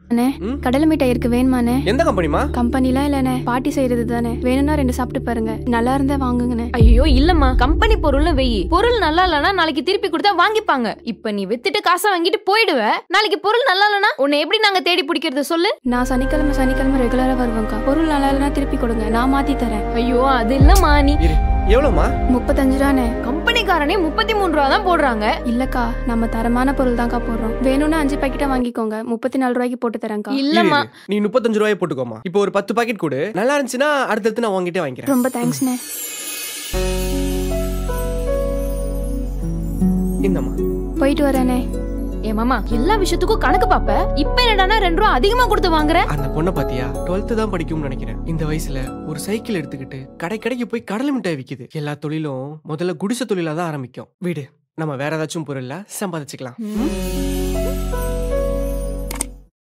அண்ணே ம்? கடலை மிட்டாய் இருக்கு வேணுமாண்ணே எந்த கம்பெனிமா கம்பெனிலாம் இல்லண்ணே பாட்டி செய்யறது தானே வேணும்னா ரெண்டு சாப்பிட்டு பாருங்க நல்லா இருந்தா வாங்குங்கண்ணே ஐயோ இல்லம்மா கம்பெனி பொருள்னு வெயி பொருள் நல்லா இல்லனா நாளைக்கு திருப்பி கொடுத்தா வாங்கிப்பாங்க இப்ப நீ வித்துட்டு காசை வாங்கிட்டு போயிடுவ நாளைக்கு பொருள் நல்லா இல்லனா உன்னை எப்படி நாங்க தேடி பிடிக்கிறது சொல்லு நான் சனிக்கிழமை சனிக்கிழமை ரெகுலரா வருவேன்க்கா பொருள் நல்லா இல்லைன்னா திருப்பி கொடுங்க நான் மாத்தி தரேன் ஐயோ அது இல்லம்மா நீ இரு எவ்வளோமா முப்பத்தஞ்சு ரூபாண்ணே கம்பெனிக்காரனே முப்பத்தி மூணு ரூபா தான் போடுறாங்க இல்லக்கா நம்ம தரமான பொருள் தான்க்கா போடுறோம் வேணும்னா அஞ்சு பாக்கெட்டா வாங்கிக்கோங்க முப்பத்தி நாலு ரூபாய்க்கு போட்டு தரேன்க்கா இல்லம்மா இரு, இரு. நீ முப்பத்தஞ்சு ரூபாய் போட்டுக்கோமா இப்போ ஒரு பத்து பாக்கெட் கொடு நல்லா இருந்துச்சுன்னா அடுத்தடுத்து நான் வாங்கிட்டே வாங்கிக்கிறேன் ரொம்ப தேங்க்ஸ்ண்ணே இந்தம்மா போயிட்டு வரேனே ஏ மாமா எல்லா விஷயத்துக்கும் கணக்கு பாப்ப இப்ப என்னடானா ரெண்டு ரூபா அதிகமா கொடுத்து வாங்குற அந்த பொண்ணை பாத்தியா டுவெல்த்து தான் படிக்கும்னு நினைக்கிறேன் இந்த வயசுல ஒரு சைக்கிள் எடுத்துக்கிட்டு கடை கடைக்கு போய் கடலை மிட்டாய் விக்குது எல்லா தொழிலும் முதல்ல குடிசை தொழிலா தான் ஆரம்பிக்கும் வீடு நம்ம வேற ஏதாச்சும் பொருள்ல சம்பாதிச்சுக்கலாம் ம்.